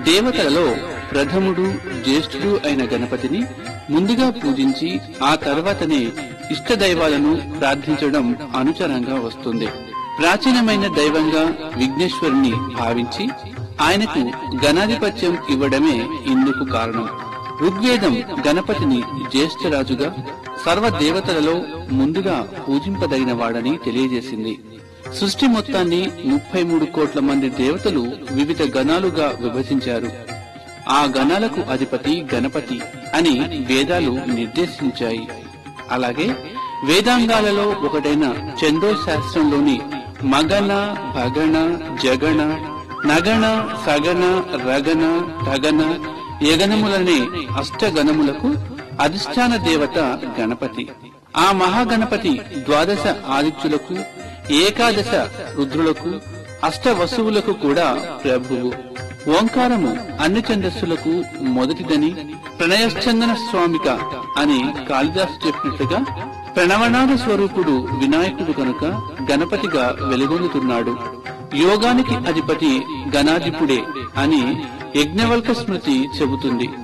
దేవతలలో ప్రథముడు జ్యేష్ఠుడు అయిన గణపతిని ముందుగా పూజించి ఆ తర్వాతనే ఇష్ట దైవాలను ప్రార్థించడం అనుచరంగా వస్తుంది ప్రాచీనమైన దైవంగా విఘ్నేశ్వరుని భావించి ఆయనకు గణాధిపత్యం ఇవ్వడమే ఇందుకు కారణం ఋగ్వేదం గణపతిని జ్యేష్ఠరాజుగా సర్వ దేవతలలో ముందుగా పూజింపదగిన వాడని తెలియజేసింది సృష్టి మొత్తాన్ని ముప్పై మూడు కోట్ల మంది దేవతలు వివిధ గణాలుగా విభజించారు ఆ గణాలకు అధిపతి గణపతి అని వేదాలు నిర్దేశించాయి అలాగే వేదాంగాలలో ఒకటైన చందో శాస్త్రంలోని మగన భగణ జగణ నగణ సగణ రగణ తగన యగనములనే అష్టగణములకు అధిష్టాన దేవత గణపతి ఆ మహాగణపతి ద్వాదశ ఆదిత్యులకు ఏకాదశ రుద్రులకు అష్ట వసువులకు కూడా ప్రభువు ఓంకారము అన్ని ఛందస్సులకు మొదటిదని ప్రణయశ్చందన స్వామిక అని కాళిదాసు చెప్పినట్లుగా ప్రణవనాద స్వరూపుడు వినాయకుడు కనుక గణపతిగా వెలుగొందుతున్నాడు యోగానికి అధిపతి గణాధిపుడే అని యజ్ఞవల్క స్మృతి చెబుతుంది